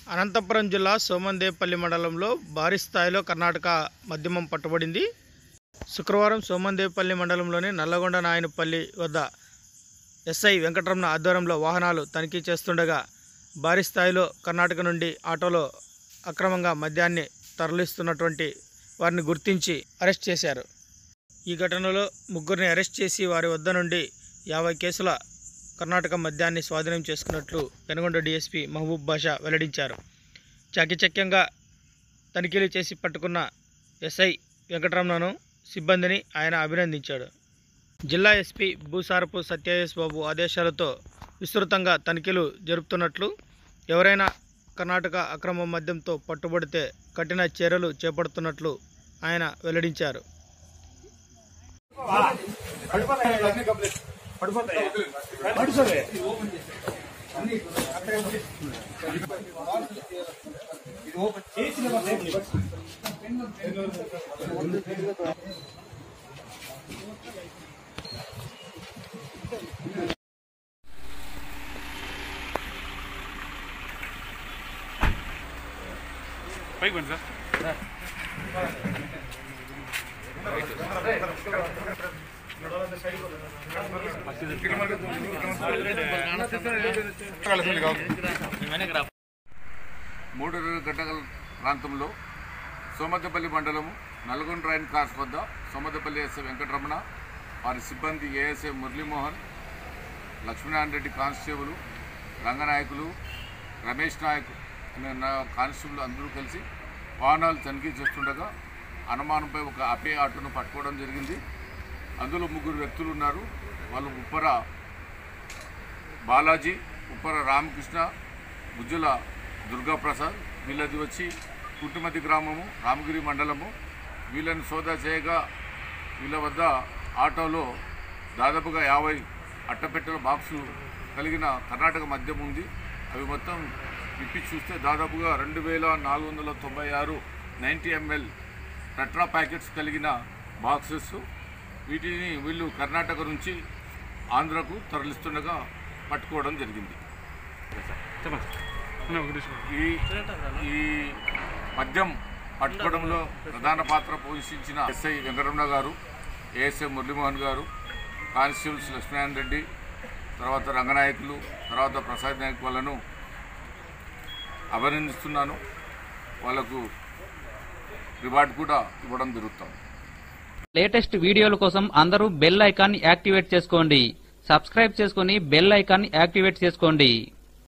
అనంతపురం జిల్లా సోమందేపల్లి మండలంలో భారీ స్థాయిలో కర్ణాటక మద్యమం పట్టుబడింది శుక్రవారం సోమందేపల్లి మండలంలోని నల్లగొండ నాయనపల్లి వద్ద ఎస్ఐ వెంకటరమణ ఆధ్వర్యంలో వాహనాలు తనిఖీ చేస్తుండగా భారీ స్థాయిలో కర్ణాటక నుండి ఆటోలో అక్రమంగా మద్యాన్ని తరలిస్తున్నటువంటి వారిని గుర్తించి అరెస్ట్ చేశారు ఈ ఘటనలో ముగ్గురిని అరెస్ట్ చేసి వారి వద్ద నుండి యాభై కేసుల కర్ణాటక మద్యాన్ని స్వాధీనం చేసుకున్నట్లు పెనుగొండ డీఎస్పీ మహబూబ్ బాషా వెల్లడించారు చాకచక్యంగా తనిఖీలు చేసి పట్టుకున్న ఎస్ఐ వెంకటరమణను సిబ్బందిని ఆయన అభినందించాడు జిల్లా ఎస్పీ భూసారపు సత్యయేష్ బాబు ఆదేశాలతో విస్తృతంగా తనిఖీలు జరుపుతున్నట్లు ఎవరైనా కర్ణాటక అక్రమ మద్యంతో పట్టుబడితే కఠిన చర్యలు చేపడుతున్నట్లు ఆయన వెల్లడించారు పైకి పండి సార్ మూడు గంటల ప్రాంతంలో సోమద్దపల్లి మండలము నల్గొండ రైన్ క్రాస్ వద్ద సోమద్దపల్లి ఎస్ఐ వెంకటరమణ వారి సిబ్బంది ఏఎస్ఐ మురళీమోహన్ లక్ష్మీనారాయణ రెడ్డి కానిస్టేబుల్ రంగనాయకులు రమేష్ నాయక్ అనే నా కానిస్టేబుల్ అందరూ కలిసి వాహనాలు తనిఖీ చేస్తుండగా అనుమానంపై ఒక అపే ఆటోను పట్టుకోవడం జరిగింది అందులో ముగ్గురు వ్యక్తులు ఉన్నారు వాళ్ళు ఉప్పర బాలాజీ ఉప్పర రామకృష్ణ గుజ్జుల దుర్గాప్రసాద్ వీళ్ళది వచ్చి కుట్టుమతి గ్రామము రామగిరి మండలము వీళ్ళని సోదా చేయగా వీళ్ళ వద్ద ఆటోలో దాదాపుగా యాభై అట్టపెట్టెల బాక్సు కలిగిన కర్ణాటక మద్యం ఉంది అవి మొత్తం విప్పి చూస్తే దాదాపుగా రెండు వేల నాలుగు వందల తొంభై ఆరు నైంటీ ఎంఎల్ టెట్రా ప్యాకెట్స్ కలిగిన బాక్సెస్ వీటిని వీళ్ళు కర్ణాటక నుంచి ఆంధ్రకు తరలిస్తుండగా పట్టుకోవడం జరిగింది చెప్పండి అన్న, ఒక నిమిషం. ఈ ఈ మద్యం పట్టుకోవడంలో ప్రధాన పాత్ర పోషించిన ఎస్ఐ వెంకటరమణ గారు ఏఎస్ఐ మురళీమోహన్ గారు కానిస్టేబుల్స్ లక్ష్మీనారాయణ రెడ్డి తర్వాత రంగనాయకులు తర్వాత ప్రసాద్ నాయక్ వాళ్ళను అభినందిస్తున్నాను వాళ్ళకు రివార్డు కూడా ఇవ్వడం జరుగుతాం లేటెస్ట్ వీడియోల కోసం అందరూ బెల్ ఐకాన్ యాక్టివేట్ చేసుకోండి సబ్స్క్రైబ్ చేసుకుని బెల్ ఐకాన్ యాక్టివేట్ చేసుకోండి